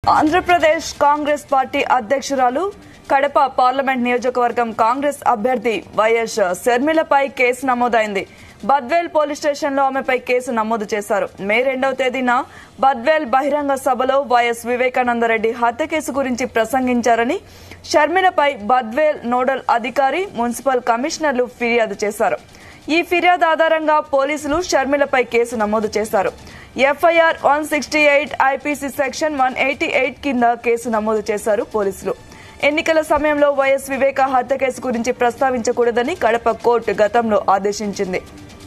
Andhra Pradesh Congress party అధ్యక్షురాలు Kadapa parliament నియోజకవర్గం కాంగ్రెస్ అభ్యర్థి వైఎస్ శర్మిలపై కేసు నమోదైంది బద్వేల్ పోలీస్ స్టేషన్లో ఆమెపై కేసు నమోదు చేశారు మే రెండవ తేదీన బద్వేల్ బహిరంగ సభలో వైఎస్ వివేకానందరెడ్డి హత్య కేసు గురించి ప్రసంగించారని షర్మిలపై బద్వేల్ నోడల్ అధికారి మున్సిపల్ కమిషనర్లు ఫిర్యాదు చేశారు ఈ ఫిర్యాదు ఆధారంగా పోలీసులు షర్మిలపై కేసు నమోదు చేశారు FIR one sixty eight IPC section one eighty eight కింద కేసు నమోదు చేశారు పోలీసులు ఎన్నికల సమయంలో వైఎస్ వివేక హత్య కేసు గురించి ప్రస్తావించకూడదని కడప కోర్టు గతంలో ఆదేశించింది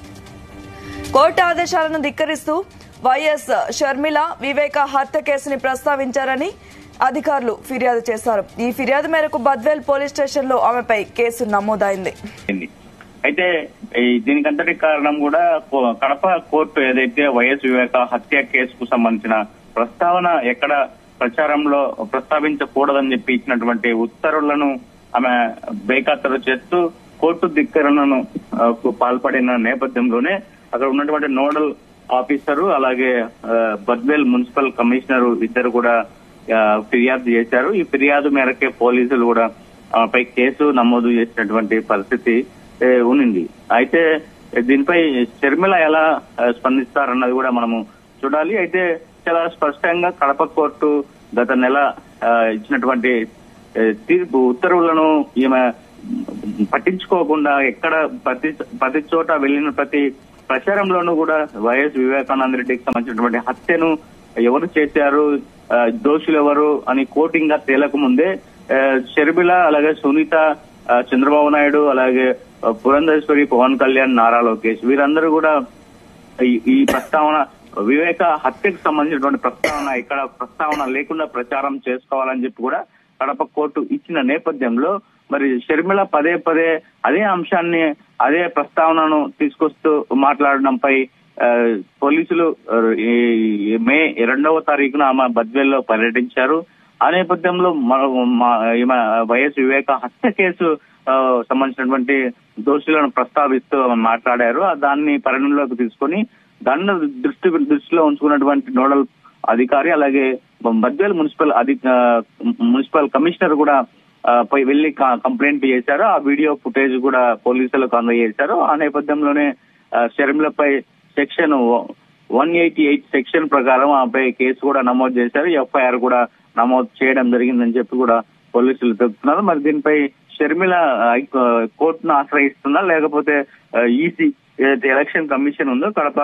కోర్టు ఆదేశాలను ధిక్కరిస్తూ వైఎస్ షర్మిల వివేక హత్య కేసుని ప్రస్తావించారని అధికారులు ఫిర్యాదు చేశారు ఈ ఫిర్యాదు మేరకు బద్వేల్ పోలీస్ స్టేషన్లో ఆమెపై కేసు నమోదైంది అయింది. అయితే ఈ దీనికంతటి కారణం కూడా కో- కడప కోర్టు ఏదైతే వైఎస్ వివేక హత్య కేసుకు సంబంధించిన ప్రస్తావన ఎక్కడ ప్రచారంలో ప్రస్తావించకూడదని చెప్పి ఇచ్చినటువంటి ఉత్తర్వులను ఆమె బేఖాతరు చేస్తూ కోర్టు ధిక్కరణను ఆ, కు పాల్పడిన నేపథ్యంలోనే అక్కడ ఉన్నటువంటి నోడల్ ఆఫీసరు అలాగే ఆ, బద్వేల్ మున్సిపల్ కమిషనర్ ఇద్దరు కూడా ఆ, ఫిర్యాదు చేశారు ఈ ఫిర్యాదు మేరకే పోలీసులు కూడా ఆమెపై కేసు నమోదు చేసినటువంటి పరిస్థితి ఏ, ఉన్నింది అయితే దీనిపై షర్మిల ఎలా ఆ, స్పందిస్తారన్నది కూడా మనము చూడాలి అయితే చాలా స్పష్టంగా కడప కోర్టు గత నెల ఆ, ఇచ్చినటువంటి ఏ, తీర్పు ఉత్తర్వులను ఈమె పట్టించుకోకుండా ఎక్కడ ప్రతి ప్రతి చోట వెళ్ళిన ప్రతి ప్రచారంలోనూ కూడా వైఎస్ వివేకానంద రెడ్డికి సంబంధించినటువంటి హత్యను ఎవరు చేశారు ఆ, దోషులు ఎవరు అని కోటింగ్ గా తేలక ముందే ఆ, షర్మిల అలాగే సునీత ఆ, చంద్రబాబు నాయుడు అలాగే ఆ, పురంధేశ్వరి పవన్ కళ్యాణ్ నారా లోకేష్ వీరందరూ కూడా ఈ- ఈ ప్రస్తావన వివేక హత్యకు సంబంధించినటువంటి ప్రస్తావన ఇక్కడ ప్రస్తావన లేకుండా ప్రచారం చేసుకోవాలని చెప్పి కూడా కడప కోర్టు ఇచ్చిన నేపథ్యంలో మరి షర్మిల పదే పదే అదే అంశాన్ని అదే ప్రస్తావనను తీసుకొస్తూ మాట్లాడడంపై ఆ, పోలీసులు ఆ, ఈ మే రెండవ తారీఖున ఆమె బద్వేల్లో పర్యటించారు ఆ నేపథ్యంలో మన- మా- ఈమె వైఎస్ వివేక హత్య కేసు ఆ, సంబంధించినటువంటి దోషులను ప్రస్తావిస్తూ ఆమె మాట్లాడారు ఆ దాన్ని పరిగణలోకి తీసుకొని దాన్ని దృష్టి దృష్టిలో ఉంచుకున్నటువంటి నోడల్ అధికారి అలాగే బద్వేల్ మున్సిపల్ అధి ఆ, మున్సిపల్ కమిషనర్ కూడా ఆ, పై వెళ్లి క- కంప్లైంట్ చేశారు ఆ వీడియో ఫుటేజ్ కూడా పోలీసులకు అందజేశారు ఆ నేపథ్యంలోనే ఆ, షర్మిలపై section one eighty eight section ప్రకారం ఆపై కేసు కూడా నమోదు చేశారు ఎఫ్ఐఆర్ కూడా నమోదు చేయడం జరిగిందని చెప్పి కూడా పోలీసులు చెబుతున్నారు మరి దీనిపై షర్మిల హై- కోర్టును ఆశ్రయిస్తుందా లేకపోతే ఈసీ ఏదైతే ఎలక్షన్ కమిషన్ ఉందో కడప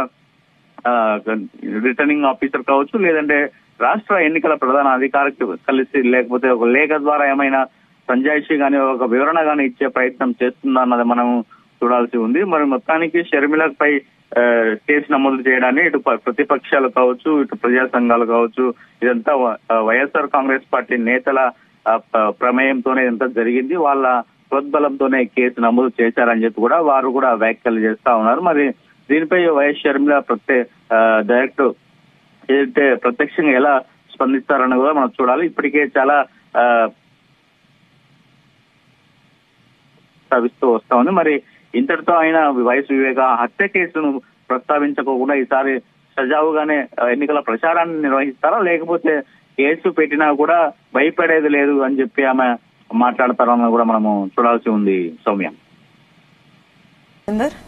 ఆ, రిటర్నింగ్ ఆఫీసర్ కావచ్చు లేదంటే రాష్ట్ర ఎన్నికల ప్రధాన అధికారికి కలిసి లేకపోతే ఒక లేఖ ద్వారా ఏమైనా సంజాయిషి గాని ఒక వివరణ గాని ఇచ్చే ప్రయత్నం చేస్తుందా అన్నది మనం చూడాల్సి ఉంది మరి మొత్తానికి షర్మిలపై ఆ, కేసు నమోదు చేయడాన్ని ఇటు ప- ప్రతిపక్షాలు కావచ్చు ఇటు ప్రజా సంఘాలు కావచ్చు ఇదంతా వ- ఆ, వైఎస్ఆర్ కాంగ్రెస్ పార్టీ నేతల ఆ, ప- ప్రమేయంతోనే ఇదంతా జరిగింది వాళ్ళ ప్రోద్బలంతోనే కేసు నమోదు చేశారని చెప్పి కూడా వారు కూడా వ్యాఖ్యలు చేస్తా ఉన్నారు మరి దీనిపై వైఎస్ షర్మిల ప్రత్యే ఆ, డైరెక్ట్ ఏదైతే ప్రత్యక్షంగా ఎలా స్పందిస్తారని కూడా మనం చూడాలి ఇప్పటికే చాలా ఆ, ప్రస్తావిస్తూ వస్తా ఉంది మరి ఇంతటితో ఆయన వైఎస్ వివేక హత్య కేసును ప్రస్తావించకుండా ఈసారి సజావుగానే ఆ, ఎన్నికల ప్రచారాన్ని నిర్వహిస్తారా లేకపోతే కేసు పెట్టినా కూడా భయపడేది లేదు అని చెప్పి ఆమె మాట్లాడతారని కూడా మనము చూడాల్సి ఉంది సౌమ్య సుందర్